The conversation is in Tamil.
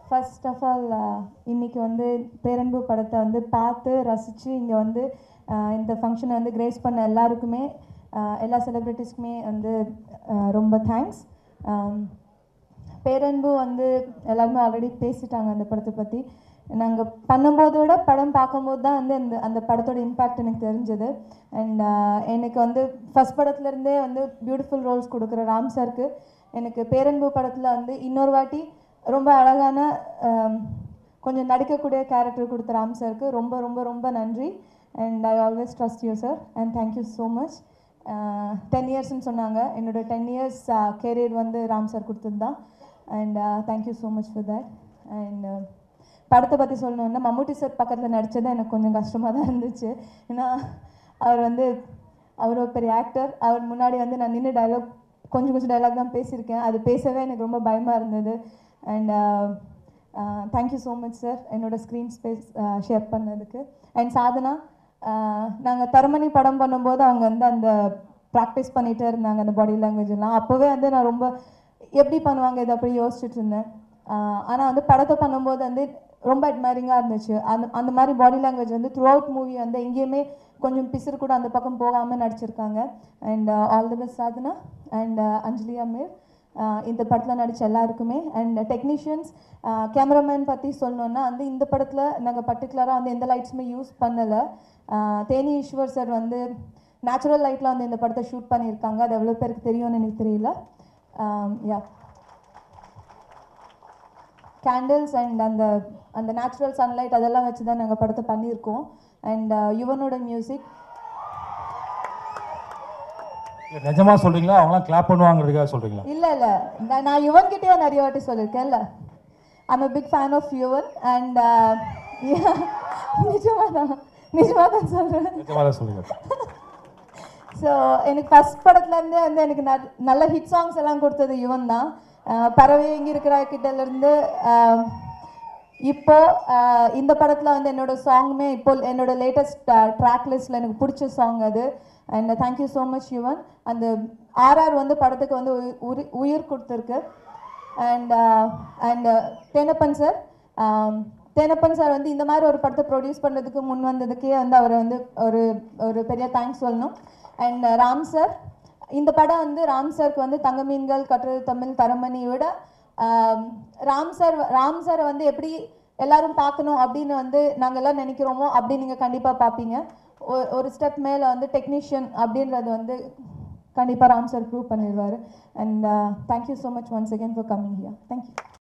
ஃபர்ஸ்ட் ஆஃப் ஆல் இன்னைக்கு வந்து பேரன்பு படத்தை வந்து பார்த்து ரசித்து இங்கே வந்து uh, இந்த ஃபங்க்ஷனை வந்து கிரேஸ் பண்ண எல்லாருக்குமே uh, எல்லா செலிப்ரிட்டிஸ்க்குமே வந்து uh, ரொம்ப தேங்க்ஸ் பேரன்பு வந்து எல்லாருமே ஆல்ரெடி பேசிட்டாங்க அந்த படத்தை பற்றி நாங்கள் பண்ணும்போதை விட படம் பார்க்கும்போது தான் வந்து அந்த அந்த படத்தோட இம்பேக்ட் எனக்கு தெரிஞ்சது அண்ட் எனக்கு வந்து ஃபஸ்ட் படத்துலேருந்தே வந்து பியூட்டிஃபுல் ரோல்ஸ் கொடுக்குற ராம் சாருக்கு எனக்கு பேரன்பு படத்தில் வந்து இன்னொரு வாட்டி ரொம்ப அழகான ஆம், கொஞ்சம் நடிக்கக்கூடிய கேரக்டர் கொடுத்த ராம் சாருக்கு ரொம்ப ரொம்ப ரொம்ப நன்றி and I always trust you sir and thank you so much ten இயர்ஸ்னு சொன்னாங்க என்னோட டென் இயர்ஸ் கேரியர் வந்து ராம் சார் கொடுத்தது தான் and thank you so much for that and படத்தை பற்றி சொல்லணுன்னா மம்முட்டி சார் பக்கத்தில் நடித்தது எனக்கு கொஞ்சம் கஷ்டமாக தான் இருந்துச்சு ஏன்னா அவர் வந்து அவர் ஒரு பெரிய ஆக்டர் அவர் முன்னாடி வந்து நான் நின்று டைலாக் கொஞ்சம் கொஞ்சம் டைலாக் தான் பேசியிருக்கேன் அது பேசவே எனக்கு ரொம்ப பயமாக இருந்தது and thank you so much sir என்னோட ஸ்க்ரீன் ஸ்பேஸ் ஷேர் பண்ணதுக்கு அண்ட் சாதனா நாங்கள் தரமணி படம் பண்ணும்போது அவங்க வந்து அந்த ப்ராக்டிஸ் பண்ணிகிட்டே இருந்தாங்க அந்த பாடி லாங்குவேஜ் எல்லாம் அப்போவே வந்து நான் ரொம்ப எப்படி பண்ணுவாங்க இதை அப்படி யோசிச்சுட்டு இருந்தேன் ஆனால் வந்து படத்தை பண்ணும்போது வந்து ரொம்ப அட்மைரிங்காக இருந்துச்சு அந்த அந்த மாதிரி பாடி லாங்குவேஜ் வந்து த்ரூ அவுட் மூவி வந்து எங்கேயுமே கொஞ்சம் பிசுறு கூட அந்த பக்கம் போகாமல் நடிச்சிருக்காங்க and all the best Sadhana and Anjali Ameer ஆஹ் இந்த படத்தில் நடித்த எல்லாருக்குமே அண்ட் டெக்னீஷியன்ஸ் கேமராமேன் பற்றி சொல்லணுன்னா வந்து இந்த படத்தில் நாங்கள் பர்டிகுலராக வந்து எந்த லைட்ஸுமே யூஸ் பண்ணலை தேனி ஈஸ்வர் சார் வந்து நேச்சுரல் லைட்டில் வந்து இந்த படத்தை ஷூட் பண்ணியிருக்காங்க அது எவ்வளோ பேருக்கு தெரியும்னு எனக்கு தெரியல யா கேண்டில்ஸ் அண்ட் அந்த அந்த நேச்சுரல் சன்லைட் அதெல்லாம் வச்சு தான் நாங்கள் படத்தை பண்ணியிருக்கோம் அண்ட் யுவனோட மியூசிக் இல்ல, நிஜமா சொல்றீங்களா அவங்களாம் கிளாப் பண்ணுவாங்கிறதுக்காக சொல்றீங்களா இல்லை இல்லை நான் நான் யுவன் கிட்டேயே நிறைய வாட்டி சொல்லியிருக்கேன்ல I'm a big fan of Yuvan and நிஜமாக தான் நிஜமாக தான் சொல்கிறேன் நிஜமா தான் சொல்லுங்க ஸோ எனக்கு ஃபஸ்ட் படத்துலேருந்தே வந்து எனக்கு ந- நல்ல ஹிட் சாங்ஸ் எல்லாம் கொடுத்தது யுவன் தான் அஹ் பறவை எங்கே இருக்கிற கிட்டலேருந்து இப்போ அஹ் இந்த படத்தில் வந்து என்னோட சாங்குமே இப்போ என்னோட லேட்டஸ்ட் ட்ராக் லிஸ்ட்டில் எனக்கு பிடிச்ச சாங் அது and thank you so much Yuvan அந்த ஆர்ஆர் வந்து படத்துக்கு வந்து உயி- உரி- உயிர் கொடுத்துருக்கு and and Thenappan sir Thenappan sir வந்து இந்த மாதிரி ஒரு படத்தை ப்ரொடியூஸ் பண்ணுறதுக்கு முன் வந்ததுக்கே வந்து அவரை வந்து ஒரு ஒரு பெரிய தேங்க்ஸ் சொல்லணும் அண்ட் ராம் சார் இந்த படம் வந்து ராம் சாருக்கு வந்து தங்க மீன்கள் கட்டுறது தமிழ் தரமணி விட ஆம், ராம் சார் ராம் சாரை வந்து எப்படி எல்லாரும் பார்க்கணும் அப்படின்னு வந்து நாங்கள் எல்லாம் நினைக்கிறோமோ அப்படி நீங்கள் கண்டிப்பாக பார்ப்பீங்க ஒ- ஒரு ஸ்டெப் மேலே வந்து டெக்னீஷியன் அப்படின்றது வந்து கண்டிப்பாக ராம் சார் ப்ரூவ் பண்ணிடுவார் and thank you so much once again for coming here thank you